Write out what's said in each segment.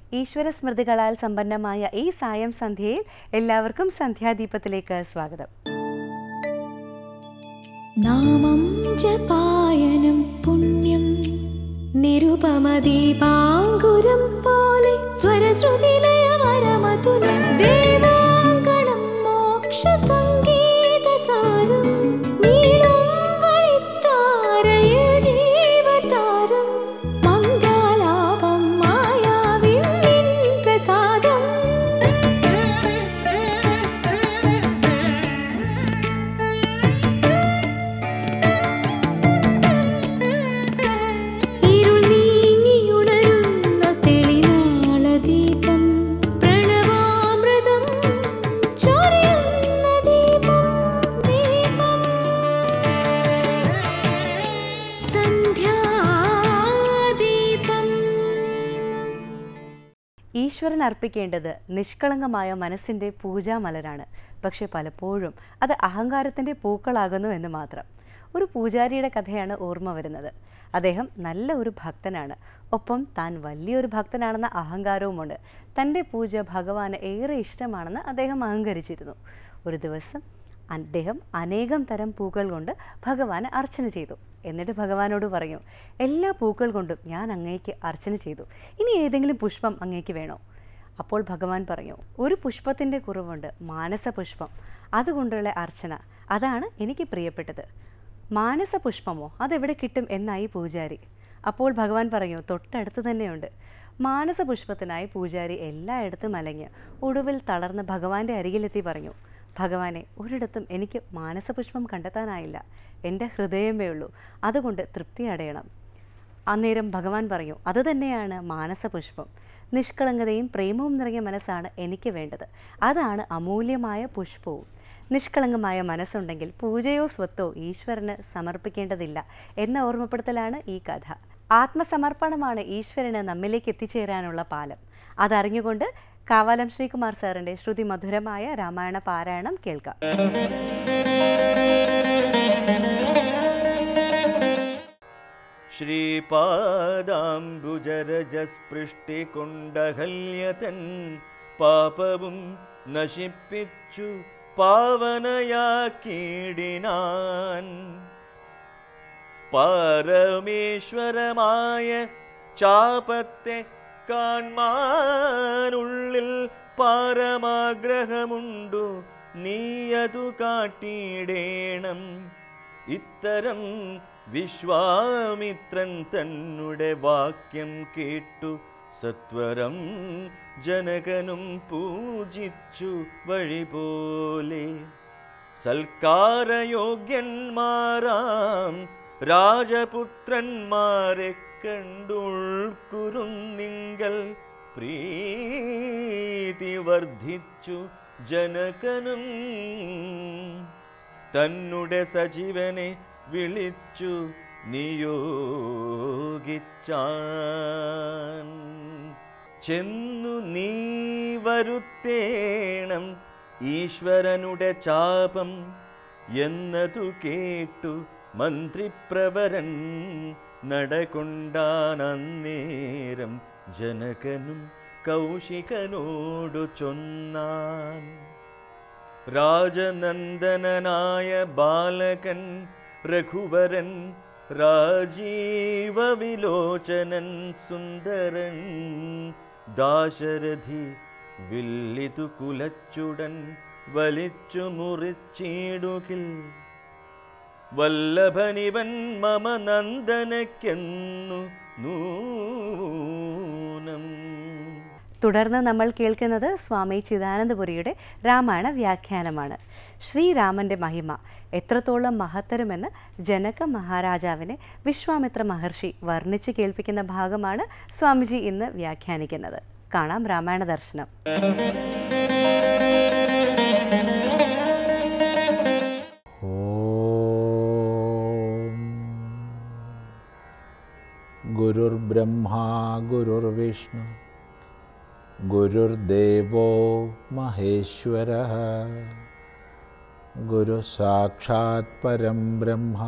ഈശ്വര സ്മൃതികളാൽ സമ്പന്നമായ ഈ സായം സന്ധ്യയിൽ എല്ലാവർക്കും സന്ധ്യാദീപത്തിലേക്ക് സ്വാഗതം നാമം ജപായനം പുണ്യം നിരുപമദീപാങ്കുരം പോലെ സ്വരശ്രുതിലയവരമതുലം ദേവാങ്കണം മോക്ഷ സംഗീതസാരം നീളും വഴിത്താരയിൽ ജീവതാരം മംഗലാപം മായാവിൻ നിൻ പ്രസാദം ഇരുൾ നീങ്ങിയുണരുന്ന തെളിനാളദീപം പ്രണവാമൃതം ചൊരിയുന്ന ദീപം ദീപം സന്ധ്യാദീപം ഈശ്വരൻ അർപ്പിക്കേണ്ടത് നിഷ്കളങ്കമായ മനസ്സിൻ്റെ പൂജാമലരാണ് പക്ഷെ പലപ്പോഴും അത് അഹങ്കാരത്തിൻ്റെ പൂക്കളാകുന്നു എന്ന് മാത്രം ഒരു പൂജാരിയുടെ കഥയാണ് ഓർമ്മ വരുന്നത് അദ്ദേഹം നല്ല ഒരു ഭക്തനാണ് ഒപ്പം താൻ വലിയൊരു ഭക്തനാണെന്ന അഹങ്കാരവുമുണ്ട് തൻ്റെ പൂജ ഭഗവാന് ഏറെ ഇഷ്ടമാണെന്ന് അദ്ദേഹം അഹങ്കരിച്ചിരുന്നു ഒരു ദിവസം അദ്ദേഹം അനേകം തരം പൂക്കൾ കൊണ്ട് ഭഗവാന് അർച്ചന ചെയ്തു എന്നിട്ട് ഭഗവാനോട് പറഞ്ഞു എല്ലാ പൂക്കൾ കൊണ്ടും ഞാൻ അങ്ങേക്ക് അർച്ചന ചെയ്തു ഇനി ഏതെങ്കിലും പുഷ്പം അങ്ങേക്ക് വേണോ അപ്പോൾ ഭഗവാൻ പറഞ്ഞു ഒരു പുഷ്പത്തിൻ്റെ കുറവുണ്ട് മാനസ പുഷ്പം അതുകൊണ്ടുള്ള അർച്ചന അതാണ് എനിക്ക് പ്രിയപ്പെട്ടത് മാനസ പുഷ്പമോ അതെവിടെ കിട്ടും എന്നായി പൂജാരി അപ്പോൾ ഭഗവാൻ പറഞ്ഞു തൊട്ടടുത്ത് തന്നെയുണ്ട് മാനസ പുഷ്പത്തിനായി പൂജാരി എല്ലായിടത്തും അലഞ്ഞ് ഒടുവിൽ തളർന്ന് ഭഗവാന്റെ അരികിലെത്തി പറഞ്ഞു ഭഗവാനെ ഒരിടത്തും എനിക്ക് മാനസപുഷ്പം കണ്ടെത്താനായില്ല എൻ്റെ ഹൃദയമേ ഉള്ളൂ അതുകൊണ്ട് തൃപ്തി അടയണം അന്നേരം ഭഗവാൻ പറഞ്ഞു അത് തന്നെയാണ് മാനസപുഷ്പം നിഷ്കളങ്കതയും പ്രേമവും നിറഞ്ഞ മനസ്സാണ് എനിക്ക് വേണ്ടത് അതാണ് അമൂല്യമായ പുഷ്പവും നിഷ്കളങ്കമായ മനസ്സുണ്ടെങ്കിൽ പൂജയോ സ്വത്തോ ഈശ്വരന് സമർപ്പിക്കേണ്ടതില്ല എന്ന ഓർമ്മപ്പെടുത്തലാണ് ഈ കഥ ആത്മസമർപ്പണമാണ് ഈശ്വരന് നമ്മിലേക്ക് എത്തിച്ചേരാനുള്ള പാലം അതറിഞ്ഞുകൊണ്ട് കാവാലം ശ്രീകുമാർ സാറിൻ്റെ ശ്രുതി മധുരമായ രാമായണ പാരായണം കേൾക്കാം ശ്രീപാദാംബുജരജസ്പൃഷ്ടികുണ്ടഹല്യതൻ പാപവും നശിപ്പിച്ചു പാവനയാക്കിയിടിനാൻ പരമേശ്വരമായ ചാപത്തെ കാൺമാനുള്ളിൽ പരമാഗ്രഹമുണ്ടു നീയതു കാട്ടിയിടേണം ഇത്തരം വിശ്വാമിത്രൻ തന്നുടെ വാക്യം കേട്ടു സത്വരം ജനകനും പൂജിച്ചു വഴി പോലെ സൽക്കാരയോഗ്യന്മാരാം രാജപുത്രന്മാരെ കണ്ടുൾക്കുറുന്നിങ്കൽ പ്രീതി വർദ്ധിച്ചു ജനകനും തന്നുടെ സജീവനെ വിളിച്ചു നിയോഗിച്ചാൻ ചെന്നു നീ വരുത്തേണം ഈശ്വരനുടെ ചാപം എന്നതു കേട്ടു മന്ത്രിപ്രവരൻ നടകൊണ്ടാനന്നേരം ജനകനും കൗശികനോടു ചൊന്നാൻ രാജനന്ദനായ ബാലകൻ രഘുവരൻ രാജീവ വിലോചനൻ സുന്ദരൻ ദാശരഥി വില്ലിതു കുലച്ചുടൻ വലിച്ചു മുറിച്ചിടുകിൽ വല്ലഭനിവൻ മമ നന്ദനക്കെന്നു നൂനം തുടർന്ന് നമ്മൾ കേൾക്കുന്നത് സ്വാമി ചിദാനന്ദപുരിയുടെ രാമായണ വ്യാഖ്യാനമാണ് ശ്രീരാമൻ്റെ മഹിമ എത്രത്തോളം മഹത്തരമെന്ന് ജനക മഹാരാജാവിനെ വിശ്വാമിത്ര മഹർഷി വർണ്ണിച്ചു കേൾപ്പിക്കുന്ന ഭാഗമാണ് സ്വാമിജി ഇന്ന് വ്യാഖ്യാനിക്കുന്നത് കാണാം രാമായണ ദർശനം ॐ गुरुर्ब्रह्मा गुरुर्विष्णु गुरुर्देवो महेश्वरः गुरुसाक्षात् परं ब्रह्म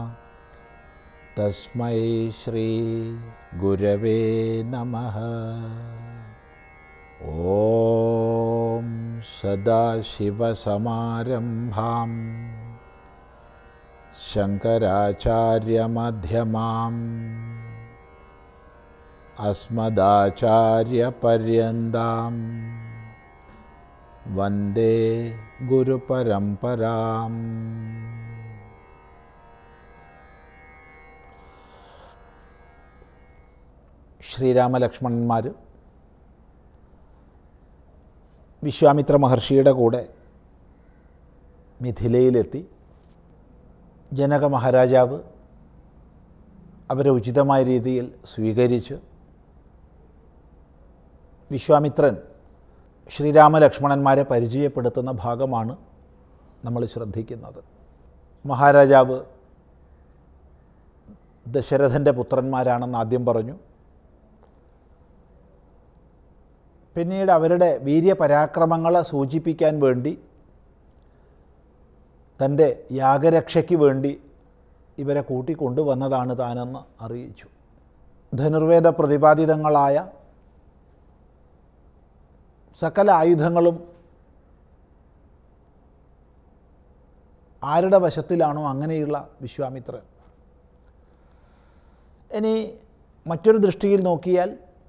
तस्मै श्रीगुरवे नमः सदाशिवसमारम्भां शङ्कराचार्यमध्यमाम् अस्मदाचार्यपर्यन्तां वन्दे गुरुपरम्पराम् ശ്രീരാമലക്ഷ്മണന്മാർ വിശ്വാമിത്ര മഹർഷിയുടെ കൂടെ മിഥിലയിലെത്തി ജനക മഹാരാജാവ് അവരെ ഉചിതമായ രീതിയിൽ സ്വീകരിച്ച് വിശ്വാമിത്രൻ ശ്രീരാമലക്ഷ്മണന്മാരെ പരിചയപ്പെടുത്തുന്ന ഭാഗമാണ് നമ്മൾ ശ്രദ്ധിക്കുന്നത് മഹാരാജാവ് ദശരഥൻ്റെ പുത്രന്മാരാണെന്ന് ആദ്യം പറഞ്ഞു പിന്നീട് അവരുടെ വീര്യപരാക്രമങ്ങളെ സൂചിപ്പിക്കാൻ വേണ്ടി തൻ്റെ യാഗരക്ഷയ്ക്ക് വേണ്ടി ഇവരെ കൂട്ടിക്കൊണ്ടുവന്നതാണ് താനെന്ന് അറിയിച്ചു ധനുർവേദ പ്രതിപാദിതങ്ങളായ സകല ആയുധങ്ങളും ആരുടെ വശത്തിലാണോ അങ്ങനെയുള്ള വിശ്വാമിത്രൻ ഇനി മറ്റൊരു ദൃഷ്ടിയിൽ നോക്കിയാൽ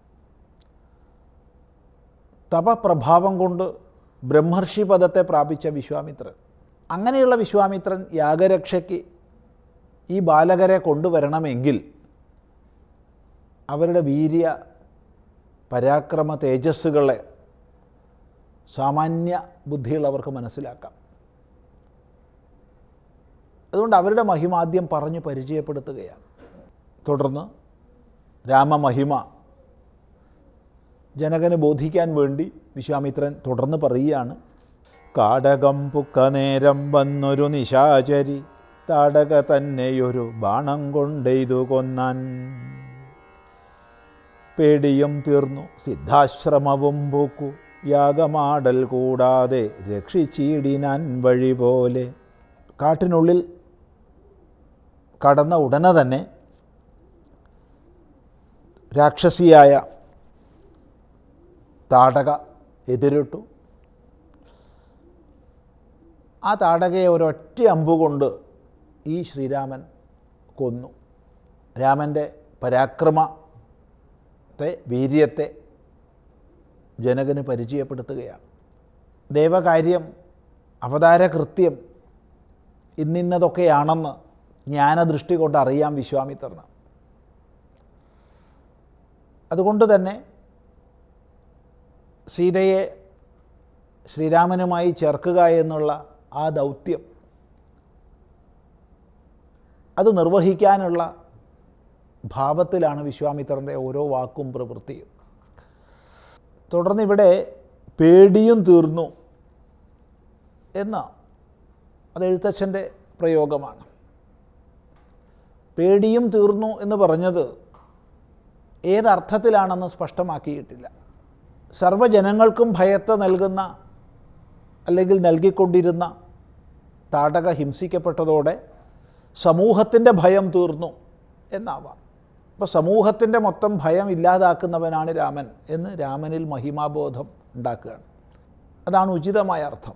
തപപ്രഭാവം കൊണ്ട് ബ്രഹ്മർഷി പദത്തെ പ്രാപിച്ച വിശ്വാമിത്രൻ അങ്ങനെയുള്ള വിശ്വാമിത്രൻ യാഗരക്ഷയ്ക്ക് ഈ ബാലകരെ കൊണ്ടുവരണമെങ്കിൽ അവരുടെ വീര്യ പരാക്രമ തേജസ്സുകളെ സാമാന്യ ബുദ്ധിയുള്ളവർക്ക് മനസ്സിലാക്കാം അതുകൊണ്ട് അവരുടെ മഹിമാദ്യം പറഞ്ഞു പരിചയപ്പെടുത്തുകയാണ് തുടർന്ന് രാമമഹിമ ജനകന് ബോധിക്കാൻ വേണ്ടി വിശ്വാമിത്രൻ തുടർന്ന് പറയുകയാണ് കാടകം പുക്ക നേരം വന്നൊരു നിശാചരി താടക തന്നെയൊരു ബാണം കൊണ്ടെയ്തു കൊന്നാൻ പേടിയും തീർന്നു സിദ്ധാശ്രമവും പൂക്കു യാഗമാടൽ കൂടാതെ രക്ഷിച്ചിടിനാൻ വഴി പോലെ കാട്ടിനുള്ളിൽ കടന്ന ഉടനെ തന്നെ രാക്ഷസിയായ താടക എതിരിട്ടു ആ താടകയെ ഒരൊറ്റ അമ്പുകൊണ്ട് ഈ ശ്രീരാമൻ കൊന്നു രാമൻ്റെ പരാക്രമത്തെ വീര്യത്തെ ജനകന് പരിചയപ്പെടുത്തുകയാണ് ദേവകാര്യം അവതാരകൃത്യം ഇന്നിന്നതൊക്കെയാണെന്ന് ജ്ഞാനദൃഷ്ടി കൊണ്ട് അറിയാം വിശ്വാമിത്രന് അതുകൊണ്ട് തന്നെ സീതയെ ശ്രീരാമനുമായി ചേർക്കുക എന്നുള്ള ആ ദൗത്യം അത് നിർവഹിക്കാനുള്ള ഭാവത്തിലാണ് വിശ്വാമിത്രൻ്റെ ഓരോ വാക്കും പ്രവൃത്തിയും തുടർന്ന് ഇവിടെ പേടിയും തീർന്നു എന്ന അത് എഴുത്തച്ഛൻ്റെ പ്രയോഗമാണ് പേടിയും തീർന്നു എന്ന് പറഞ്ഞത് ഏതർത്ഥത്തിലാണെന്ന് സ്പഷ്ടമാക്കിയിട്ടില്ല സർവ്വജനങ്ങൾക്കും ഭയത്തെ നൽകുന്ന അല്ലെങ്കിൽ നൽകിക്കൊണ്ടിരുന്ന താടക ഹിംസിക്കപ്പെട്ടതോടെ സമൂഹത്തിൻ്റെ ഭയം തീർന്നു എന്നാവാം അപ്പോൾ സമൂഹത്തിൻ്റെ മൊത്തം ഭയം ഇല്ലാതാക്കുന്നവനാണ് രാമൻ എന്ന് രാമനിൽ മഹിമാബോധം ഉണ്ടാക്കുകയാണ് അതാണ് ഉചിതമായ അർത്ഥം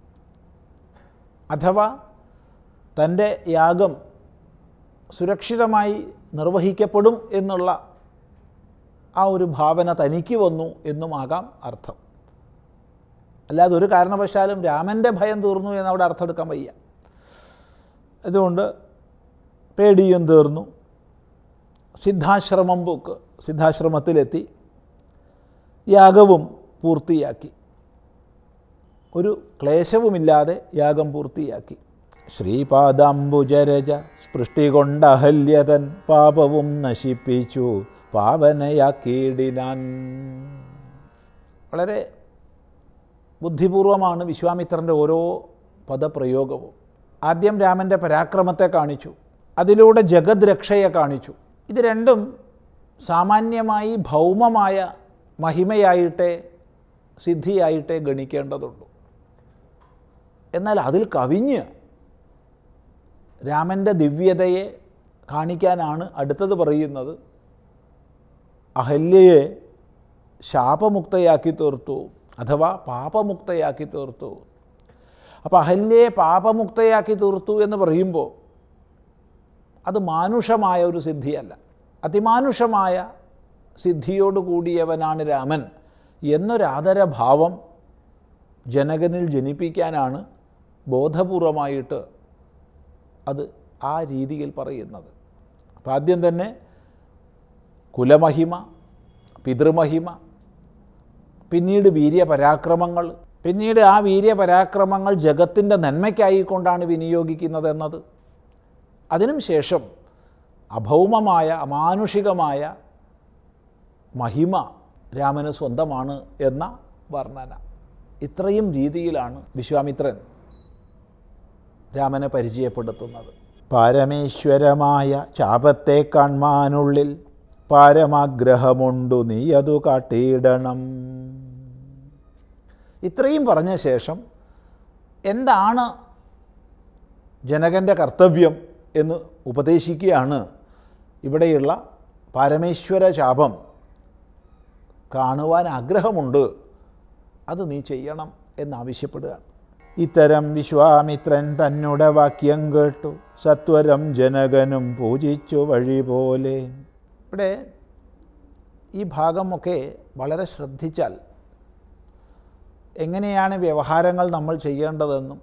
അഥവാ തൻ്റെ യാഗം സുരക്ഷിതമായി നിർവഹിക്കപ്പെടും എന്നുള്ള ആ ഒരു ഭാവന തനിക്ക് വന്നു എന്നുമാകാം അർത്ഥം അല്ലാതെ ഒരു കാരണവശാലും രാമൻ്റെ ഭയം തീർന്നു എന്നവിടെ അർത്ഥം എടുക്കാൻ വയ്യ അതുകൊണ്ട് പേടിയും തീർന്നു സിദ്ധാശ്രമം പൂക്ക് സിദ്ധാശ്രമത്തിലെത്തി യാഗവും പൂർത്തിയാക്കി ഒരു ക്ലേശവുമില്ലാതെ യാഗം പൂർത്തിയാക്കി ശ്രീപാദാംബുജരജ സ്പൃഷ്ടി കൊണ്ട് അഹല്യതൻ പാപവും നശിപ്പിച്ചു പാവനയാക്കിയിടിനാൻ വളരെ ബുദ്ധിപൂർവമാണ് വിശ്വാമിത്രൻ്റെ ഓരോ പദപ്രയോഗവും ആദ്യം രാമൻ്റെ പരാക്രമത്തെ കാണിച്ചു അതിലൂടെ ജഗത് രക്ഷയെ കാണിച്ചു ഇത് രണ്ടും സാമാന്യമായി ഭൗമമായ മഹിമയായിട്ടേ സിദ്ധിയായിട്ടേ ഗണിക്കേണ്ടതുള്ളൂ എന്നാൽ അതിൽ കവിഞ്ഞ് രാമൻ്റെ ദിവ്യതയെ കാണിക്കാനാണ് അടുത്തത് പറയുന്നത് അഹല്യയെ ശാപമുക്തയാക്കി തീർത്തു അഥവാ പാപമുക്തയാക്കി തീർത്തു അപ്പോൾ അഹല്യയെ പാപമുക്തയാക്കി തീർത്തു എന്ന് പറയുമ്പോൾ അത് മാനുഷമായ ഒരു സിദ്ധിയല്ല അതിമാനുഷമായ സിദ്ധിയോട് കൂടിയവനാണ് രാമൻ എന്നൊരാദരഭാവം ജനകനിൽ ജനിപ്പിക്കാനാണ് ബോധപൂർവമായിട്ട് അത് ആ രീതിയിൽ പറയുന്നത് അപ്പം ആദ്യം തന്നെ കുലമഹിമ പിതൃമഹിമ പിന്നീട് വീര്യപരാക്രമങ്ങൾ പിന്നീട് ആ വീര്യപരാക്രമങ്ങൾ ജഗത്തിൻ്റെ നന്മയ്ക്കായിക്കൊണ്ടാണ് വിനിയോഗിക്കുന്നത് എന്നത് അതിനും ശേഷം അഭൗമമായ അമാനുഷികമായ മഹിമ രാമന് സ്വന്തമാണ് എന്ന വർണ്ണന ഇത്രയും രീതിയിലാണ് വിശ്വാമിത്രൻ രാമനെ പരിചയപ്പെടുത്തുന്നത് പാരമേശ്വരമായ ചാപത്തെ കാൺമാനുള്ളിൽ പാരമാഗ്രഹമുണ്ടു നീ അതു കാട്ടിയിടണം ഇത്രയും പറഞ്ഞ ശേഷം എന്താണ് ജനകൻ്റെ കർത്തവ്യം എന്ന് ഉപദേശിക്കുകയാണ് ഇവിടെയുള്ള പരമേശ്വര ചാപം കാണുവാൻ ആഗ്രഹമുണ്ട് അത് നീ ചെയ്യണം എന്നാവശ്യപ്പെടുകയാണ് ഇത്തരം വിശ്വാമിത്രൻ തന്നുടെ വാക്യം കേട്ടു സത്വരം ജനകനും പൂജിച്ചു വഴി പോലെ ഇവിടെ ഈ ഭാഗമൊക്കെ വളരെ ശ്രദ്ധിച്ചാൽ എങ്ങനെയാണ് വ്യവഹാരങ്ങൾ നമ്മൾ ചെയ്യേണ്ടതെന്നും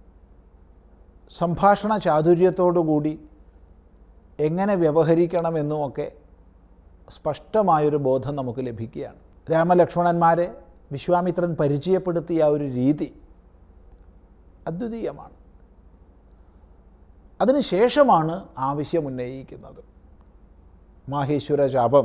സംഭാഷണ ചാതുര്യത്തോടുകൂടി എങ്ങനെ വ്യവഹരിക്കണമെന്നുമൊക്കെ സ്പഷ്ടമായൊരു ബോധം നമുക്ക് ലഭിക്കുകയാണ് രാമലക്ഷ്മണന്മാരെ വിശ്വാമിത്രൻ പരിചയപ്പെടുത്തിയ ആ ഒരു രീതി അദ്വിതീയമാണ് അതിനുശേഷമാണ് ആവശ്യം ഉന്നയിക്കുന്നത് മാഹേശ്വര ശാപം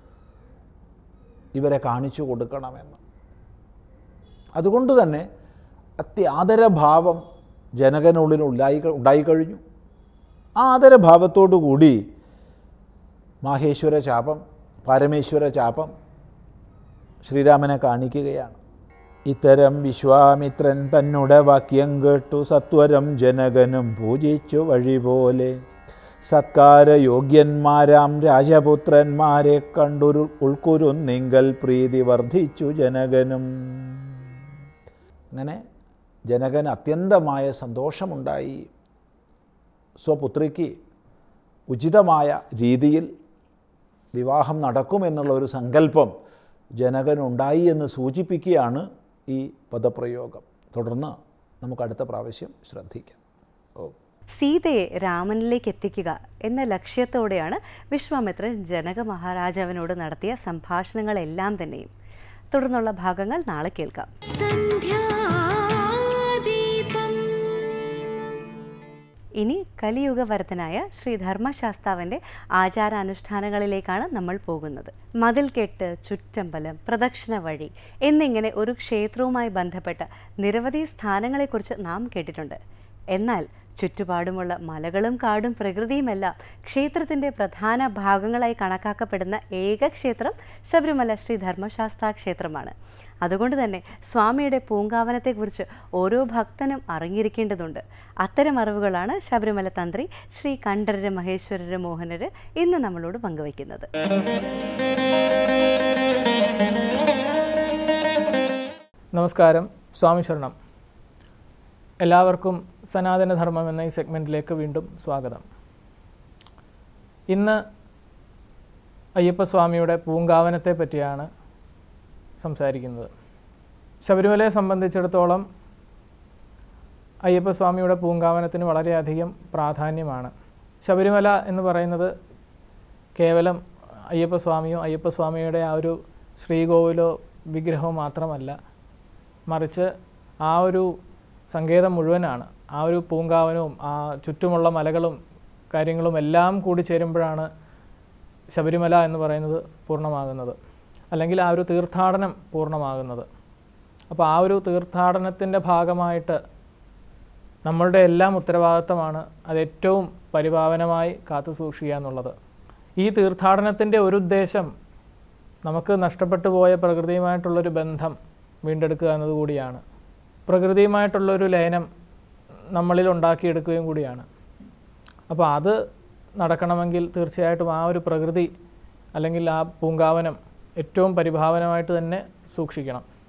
ഇവരെ കാണിച്ചു കൊടുക്കണമെന്ന് അതുകൊണ്ട് തന്നെ അത്യാദരഭാവം ജനകനുള്ളിൽ ഉണ്ടായി ഉണ്ടായിക്കഴിഞ്ഞു ആ ആദരഭാവത്തോടു കൂടി മാഹേശ്വര ചാപം പരമേശ്വര ചാപം ശ്രീരാമനെ കാണിക്കുകയാണ് ഇത്തരം വിശ്വാമിത്രൻ തന്നുടെ വാക്യം കേട്ടു സത്വരം ജനകനും പൂജിച്ചു വഴി പോലെ സത്കാരയോഗ്യന്മാരാം രാജപുത്രന്മാരെ കണ്ടൊരു ഉൾക്കുരുന്നിങ്കൽ പ്രീതി വർദ്ധിച്ചു ജനകനും അങ്ങനെ ജനകന് അത്യന്തമായ സന്തോഷമുണ്ടായി സ്വപുത്രിക്ക് ഉചിതമായ രീതിയിൽ വിവാഹം നടക്കുമെന്നുള്ള ഒരു സങ്കല്പം ജനകനുണ്ടായി എന്ന് സൂചിപ്പിക്കുകയാണ് ഈ പദപ്രയോഗം തുടർന്ന് നമുക്ക് അടുത്ത പ്രാവശ്യം ശ്രദ്ധിക്കാം ഓ സീതയെ രാമനിലേക്ക് എത്തിക്കുക എന്ന ലക്ഷ്യത്തോടെയാണ് വിശ്വാമിത്രൻ ജനക മഹാരാജാവിനോട് നടത്തിയ സംഭാഷണങ്ങളെല്ലാം തന്നെയും തുടർന്നുള്ള ഭാഗങ്ങൾ നാളെ കേൾക്കാം സന്ധ്യാദീപം ഇനി കലിയുഗവരതനായ ശ്രീ ധർമ്മശാസ്താവിൻ്റെ ആചാരാനുഷ്ഠാനങ്ങളിലേക്കാണ് നമ്മൾ പോകുന്നത് മതിൽക്കെട്ട് ചുറ്റമ്പലം പ്രദക്ഷിണ വഴി എന്നിങ്ങനെ ഒരു ക്ഷേത്രവുമായി ബന്ധപ്പെട്ട നിരവധി സ്ഥാനങ്ങളെക്കുറിച്ച് നാം കേട്ടിട്ടുണ്ട് എന്നാൽ ചുറ്റുപാടുമുള്ള മലകളും കാടും പ്രകൃതിയുമെല്ലാം ക്ഷേത്രത്തിൻ്റെ പ്രധാന ഭാഗങ്ങളായി കണക്കാക്കപ്പെടുന്ന ഏക ക്ഷേത്രം ശബരിമല ശ്രീ ധർമ്മശാസ്താ ക്ഷേത്രമാണ് അതുകൊണ്ട് തന്നെ സ്വാമിയുടെ പൂങ്കാവനത്തെക്കുറിച്ച് ഓരോ ഭക്തനും അറിഞ്ഞിരിക്കേണ്ടതുണ്ട് അത്തരം അറിവുകളാണ് ശബരിമല തന്ത്രി ശ്രീ കണ്ഠരര് മഹേശ്വരര് മോഹനര് ഇന്ന് നമ്മളോട് പങ്കുവയ്ക്കുന്നത് നമസ്കാരം സ്വാമി ശരണം എല്ലാവർക്കും സനാതനധർമ്മം എന്ന ഈ സെഗ്മെൻറ്റിലേക്ക് വീണ്ടും സ്വാഗതം ഇന്ന് അയ്യപ്പസ്വാമിയുടെ പൂങ്കാവനത്തെ പറ്റിയാണ് സംസാരിക്കുന്നത് ശബരിമലയെ സംബന്ധിച്ചിടത്തോളം അയ്യപ്പസ്വാമിയുടെ പൂങ്കാവനത്തിന് വളരെയധികം പ്രാധാന്യമാണ് ശബരിമല എന്ന് പറയുന്നത് കേവലം അയ്യപ്പസ്വാമിയോ അയ്യപ്പസ്വാമിയുടെ ആ ഒരു ശ്രീകോവിലോ വിഗ്രഹമോ മാത്രമല്ല മറിച്ച് ആ ഒരു സങ്കേതം മുഴുവനാണ് ആ ഒരു പൂങ്കാവനവും ആ ചുറ്റുമുള്ള മലകളും കാര്യങ്ങളും എല്ലാം കൂടി ചേരുമ്പോഴാണ് ശബരിമല എന്ന് പറയുന്നത് പൂർണ്ണമാകുന്നത് അല്ലെങ്കിൽ ആ ഒരു തീർത്ഥാടനം പൂർണ്ണമാകുന്നത് അപ്പോൾ ആ ഒരു തീർത്ഥാടനത്തിൻ്റെ ഭാഗമായിട്ട് നമ്മളുടെ എല്ലാം ഉത്തരവാദിത്തമാണ് അത് ഏറ്റവും പരിപാവനമായി കാത്തു സൂക്ഷിക്കുക എന്നുള്ളത് ഈ തീർത്ഥാടനത്തിൻ്റെ ഒരു ഉദ്ദേശം നമുക്ക് നഷ്ടപ്പെട്ടു പോയ പ്രകൃതിയുമായിട്ടുള്ളൊരു ബന്ധം വീണ്ടെടുക്കുക എന്നതുകൂടിയാണ് പ്രകൃതിയുമായിട്ടുള്ളൊരു ലയനം നമ്മളിൽ ഉണ്ടാക്കിയെടുക്കുകയും കൂടിയാണ് അപ്പോൾ അത് നടക്കണമെങ്കിൽ തീർച്ചയായിട്ടും ആ ഒരു പ്രകൃതി അല്ലെങ്കിൽ ആ പൂങ്കാവനം ഏറ്റവും പരിഭാവനമായിട്ട് തന്നെ സൂക്ഷിക്കണം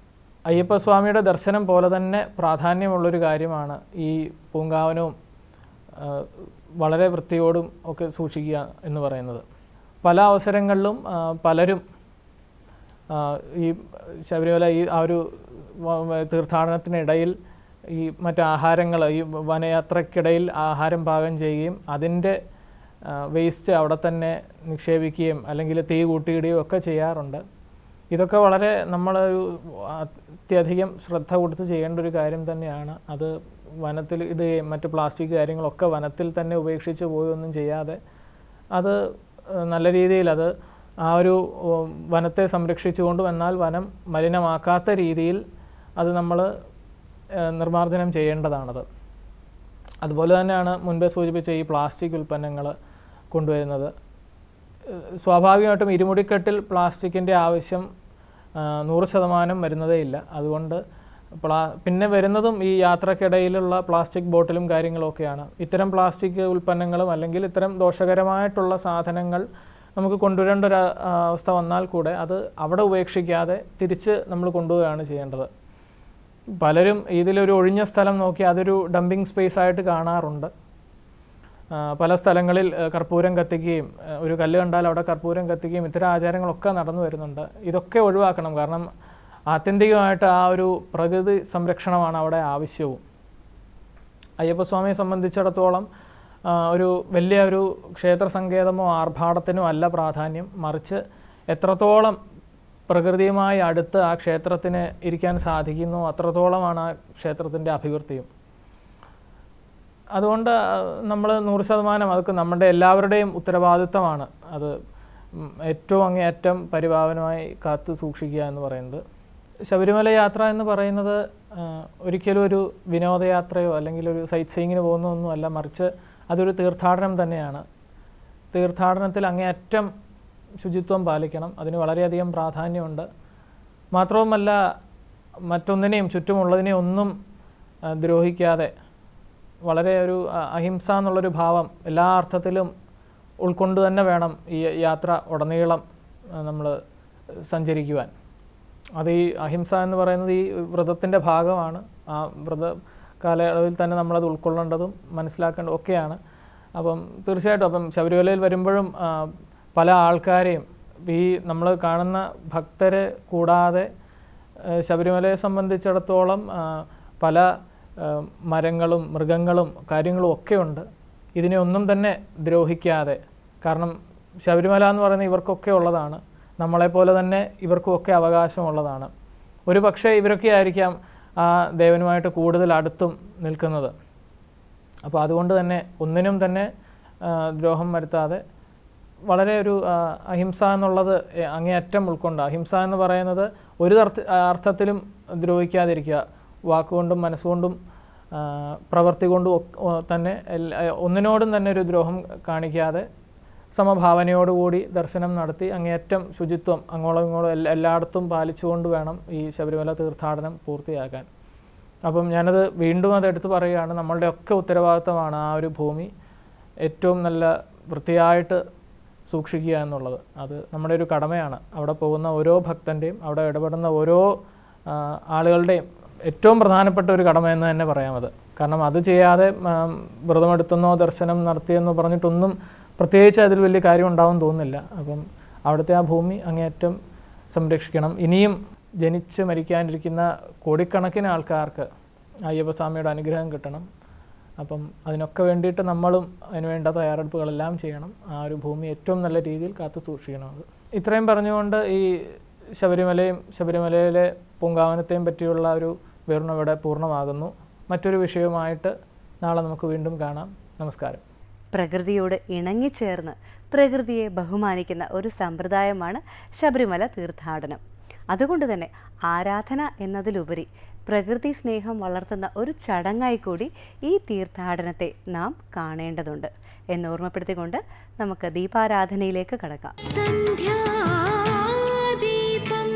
അയ്യപ്പസ്വാമിയുടെ ദർശനം പോലെ തന്നെ പ്രാധാന്യമുള്ളൊരു കാര്യമാണ് ഈ പൂങ്കാവനവും ആ, വളരെ വൃത്തിയോടും ഒക്കെ സൂക്ഷിക്കുക എന്ന് പറയുന്നത് പല അവസരങ്ങളിലും ആ, പലരും ആ, ഈ ശബരിമല ഈ ആ ഒരു വ- വ- തീർത്ഥാടനത്തിനിടയിൽ ഈ മറ്റ് ആഹാരങ്ങൾ ഈ വനയാത്രയ്ക്കിടയിൽ ആഹാരം പാകം ചെയ്യുകയും അതിൻ്റെ വേസ്റ്റ് അവിടെ തന്നെ നിക്ഷേപിക്കുകയും അല്ലെങ്കിൽ തീ കൂട്ടിയിടുകയും ഒക്കെ ചെയ്യാറുണ്ട് ഇതൊക്കെ വളരെ നമ്മളൊരു അത്യധികം ശ്രദ്ധ കൊടുത്ത് ചെയ്യേണ്ട ഒരു കാര്യം തന്നെയാണ് അത് വനത്തിൽ ഇടുകയും മറ്റ് പ്ലാസ്റ്റിക് കാര്യങ്ങളൊക്കെ വനത്തിൽ തന്നെ ഉപേക്ഷിച്ച് പോവുകയൊന്നും ചെയ്യാതെ അത് ഏഹ്, നല്ല രീതിയിൽ അത് ആ ഒരു ഉം, വനത്തെ സംരക്ഷിച്ചുകൊണ്ടും എന്നാൽ വനം മലിനമാക്കാത്ത രീതിയിൽ അത് നമ്മൾ നിർമ്മാർജ്ജനം ചെയ്യേണ്ടതാണത് അതുപോലെ തന്നെയാണ് മുൻപേ സൂചിപ്പിച്ച ഈ പ്ലാസ്റ്റിക് ഉൽപ്പന്നങ്ങൾ കൊണ്ടുവരുന്നത് ഏഹ് സ്വാഭാവികമായിട്ടും ഇരുമുടിക്കെട്ടിൽ പ്ലാസ്റ്റിക്കിൻ്റെ ആവശ്യം ആ, നൂറ് ശതമാനം വരുന്നതേ ഇല്ല അതുകൊണ്ട് പ്ലാ പിന്നെ വരുന്നതും ഈ യാത്രക്കിടയിലുള്ള പ്ലാസ്റ്റിക് ബോട്ടിലും കാര്യങ്ങളൊക്കെയാണ് ഇത്തരം പ്ലാസ്റ്റിക് ഉൽപ്പന്നങ്ങളും അല്ലെങ്കിൽ ഇത്തരം ദോഷകരമായിട്ടുള്ള സാധനങ്ങൾ നമുക്ക് കൊണ്ടുവരേണ്ട ഒരു ആ, അവസ്ഥ വന്നാൽ കൂടെ അത് അവിടെ ഉപേക്ഷിക്കാതെ തിരിച്ച് നമ്മൾ കൊണ്ടുപോവുകയാണ് ചെയ്യേണ്ടത് പലരും ഇതിലൊരു ഒഴിഞ്ഞ സ്ഥലം നോക്കി അതൊരു ഡംപിങ് സ്പേസ് ആയിട്ട് കാണാറുണ്ട് ആ, പല സ്ഥലങ്ങളിൽ ആ, കർപ്പൂരം കത്തിക്കുകയും ആ, ഒരു കല്ല് കണ്ടാൽ അവിടെ കർപ്പൂരം കത്തിക്കുകയും ഇത്തരം ആചാരങ്ങളൊക്കെ നടന്നു വരുന്നുണ്ട് ഇതൊക്കെ ഒഴിവാക്കണം കാരണം ആത്യന്തികമായിട്ട് ആ ഒരു പ്രകൃതി സംരക്ഷണമാണ് അവിടെ ആവശ്യവും അയ്യപ്പസ്വാമിയെ സംബന്ധിച്ചിടത്തോളം ആ, ഒരു വലിയ ഒരു ക്ഷേത്ര സങ്കേതമോ ആർഭാടത്തിനോ അല്ല പ്രാധാന്യം മറിച്ച് എത്രത്തോളം പ്രകൃതിയുമായി അടുത്ത് ആ ക്ഷേത്രത്തിന് ഇരിക്കാൻ സാധിക്കുന്നു അത്രത്തോളമാണ് ആ ക്ഷേത്രത്തിൻ്റെ അഭിവൃദ്ധിയും അതുകൊണ്ട് നമ്മൾ നൂറ് ശതമാനം അതൊക്കെ നമ്മുടെ എല്ലാവരുടെയും ഉത്തരവാദിത്തമാണ് അത് ഉം, ഏറ്റവും അങ്ങേയറ്റം പരിപാവനമായി കാത്തു സൂക്ഷിക്കുക എന്ന് പറയുന്നത് ശബരിമല യാത്ര എന്ന് പറയുന്നത് ആ, ഒരിക്കലും ഒരു വിനോദയാത്രയോ അല്ലെങ്കിൽ ഒരു സൈറ്റ് സീയിങ്ങിന് പോകുന്നതൊന്നും അല്ല മറിച്ച് അതൊരു തീർത്ഥാടനം തന്നെയാണ് തീർത്ഥാടനത്തിൽ അങ്ങേയറ്റം ശുചിത്വം പാലിക്കണം അതിന് വളരെയധികം പ്രാധാന്യമുണ്ട് മാത്രവുമല്ല മറ്റൊന്നിനെയും ചുറ്റുമുള്ളതിനെയും ഒന്നും ആ, ദ്രോഹിക്കാതെ വളരെ ഒരു അ- അഹിംസ എന്നുള്ളൊരു ഭാവം എല്ലാ അർത്ഥത്തിലും ഉൾക്കൊണ്ട് തന്നെ വേണം ഈ യാത്ര ഉടനീളം നമ്മൾ സഞ്ചരിക്കുവാൻ അത് ഈ അഹിംസ എന്ന് പറയുന്നത് ഈ വ്രതത്തിൻ്റെ ഭാഗമാണ് ആ വ്രത കാലയളവിൽ തന്നെ നമ്മളത് ഉൾക്കൊള്ളേണ്ടതും മനസ്സിലാക്കേണ്ടതും ഒക്കെയാണ് അപ്പം തീർച്ചയായിട്ടും അപ്പം ശബരിമലയിൽ വരുമ്പോഴും ആ, പല ആൾക്കാരെയും ഈ നമ്മൾ കാണുന്ന ഭക്തരെ കൂടാതെ ഏഹ് ശബരിമലയെ സംബന്ധിച്ചിടത്തോളം ആ, പല ഏഹ് മരങ്ങളും മൃഗങ്ങളും കാര്യങ്ങളും ഒക്കെ ഉണ്ട് ഇതിനെ ഒന്നും തന്നെ ദ്രോഹിക്കാതെ കാരണം ശബരിമല എന്ന് പറയുന്നത് ഇവർക്കൊക്കെ ഉള്ളതാണ് നമ്മളെപ്പോലെ തന്നെ ഇവർക്കുമൊക്കെ അവകാശമുള്ളതാണ് ഒരു പക്ഷേ ഇവരൊക്കെ ആയിരിക്കാം ആ ദേവനുമായിട്ട് കൂടുതൽ അടുത്തും നിൽക്കുന്നത് അപ്പോൾ അതുകൊണ്ട് തന്നെ ഒന്നിനും തന്നെ ആ, ദ്രോഹം വരുത്താതെ വളരെ ഒരു ആ, അഹിംസ എന്നുള്ളത് എ- അങ്ങേയറ്റം ഉൾക്കൊണ്ട് അഹിംസ എന്ന് പറയുന്നത് ഒരു തർത്ത അർത്ഥത്തിലും ദ്രോഹിക്കാതിരിക്കുക വാക്കുകൊണ്ടും മനസ്സുകൊണ്ടും ആ, പ്രവൃത്തി കൊണ്ടും ഒക്കെ- ഒ- തന്നെ എല്ലാ- ഒന്നിനോടും തന്നെ ഒരു ദ്രോഹം കാണിക്കാതെ സമഭാവനയോടുകൂടി ദർശനം നടത്തി അങ്ങേയറ്റം ശുചിത്വം അങ്ങോളം ഇങ്ങോളം എല്ലാ എല്ലായിടത്തും പാലിച്ചുകൊണ്ട് വേണം ഈ ശബരിമല തീർത്ഥാടനം പൂർത്തിയാക്കാൻ അപ്പം ഞാനത് വീണ്ടും അത് എടുത്തു പറയുകയാണ് നമ്മളുടെ ഒക്കെ ഉത്തരവാദിത്തമാണ് ആ ഒരു ഭൂമി ഏറ്റവും നല്ല വൃത്തിയായിട്ട് സൂക്ഷിക്കുക എന്നുള്ളത് അത് നമ്മുടെ ഒരു കടമയാണ് അവിടെ പോകുന്ന ഓരോ ഭക്തൻ്റെയും അവിടെ ഇടപെടുന്ന ഓരോ ആ, ആളുകളുടെയും ഏറ്റവും പ്രധാനപ്പെട്ട ഒരു കടമ എന്ന് തന്നെ പറയാം അത് കാരണം അത് ചെയ്യാതെ ആം, വ്രതമെടുത്തെന്നോ ദർശനം നടത്തിയെന്നോ പറഞ്ഞിട്ടൊന്നും പ്രത്യേകിച്ച് അതിൽ വലിയ കാര്യം ഉണ്ടാവും തോന്നുന്നില്ല അപ്പം അവിടുത്തെ ആ ഭൂമി അങ്ങേയറ്റം സംരക്ഷിക്കണം ഇനിയും ജനിച്ച് മരിക്കാനിരിക്കുന്ന കോടിക്കണക്കിന് ആൾക്കാർക്ക് അയ്യപ്പസ്വാമിയുടെ അനുഗ്രഹം കിട്ടണം അപ്പം അതിനൊക്കെ വേണ്ടിയിട്ട് നമ്മളും അതിനുവേണ്ട തയ്യാറെടുപ്പുകളെല്ലാം ചെയ്യണം ആ ഒരു ഭൂമി ഏറ്റവും നല്ല രീതിയിൽ കാത്തു സൂക്ഷിക്കണം അത് ഇത്രയും പറഞ്ഞുകൊണ്ട് ഈ ശബരിമലയും ശബരിമലയിലെ പൂങ്കാവനത്തെയും പറ്റിയുള്ള ഒരു വിവരണം ഇവിടെ പൂർണ്ണമാകുന്നു മറ്റൊരു വിഷയവുമായിട്ട് നാളെ നമുക്ക് വീണ്ടും കാണാം നമസ്കാരം പ്രകൃതിയോട് ഇണങ്ങിച്ചേർന്ന് പ്രകൃതിയെ ബഹുമാനിക്കുന്ന ഒരു സമ്പ്രദായമാണ് ശബരിമല തീർത്ഥാടനം അതുകൊണ്ട് തന്നെ ആരാധന എന്നതിലുപരി പ്രകൃതി സ്നേഹം വളർത്തുന്ന ഒരു ചടങ്ങായി കൂടി ഈ തീർത്ഥാടനത്തെ നാം കാണേണ്ടതുണ്ട് എന്ന് ഓർമ്മപ്പെടുത്തിക്കൊണ്ട് നമുക്ക് ദീപാരാധനയിലേക്ക് കടക്കാം സന്ധ്യാദീപം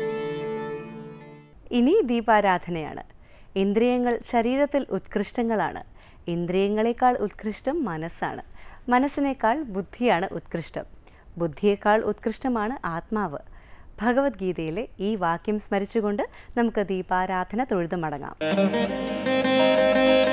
ഇനി ദീപാരാധനയാണ് ഇന്ദ്രിയങ്ങൾ ശരീരത്തിൽ ഉത്കൃഷ്ടങ്ങളാണ് ഇന്ദ്രിയങ്ങളെക്കാൾ ഉത്കൃഷ്ടം മനസ്സാണ് മനസ്സിനേക്കാൾ ബുദ്ധിയാണ് ഉത്കൃഷ്ടം ബുദ്ധിയേക്കാൾ ഉത്കൃഷ്ടമാണ് ആത്മാവ് ഭഗവത്ഗീതയിലെ ഈ വാക്യം സ്മരിച്ചുകൊണ്ട് നമുക്ക് ദീപാരാധന തൊഴുതു മടങ്ങാം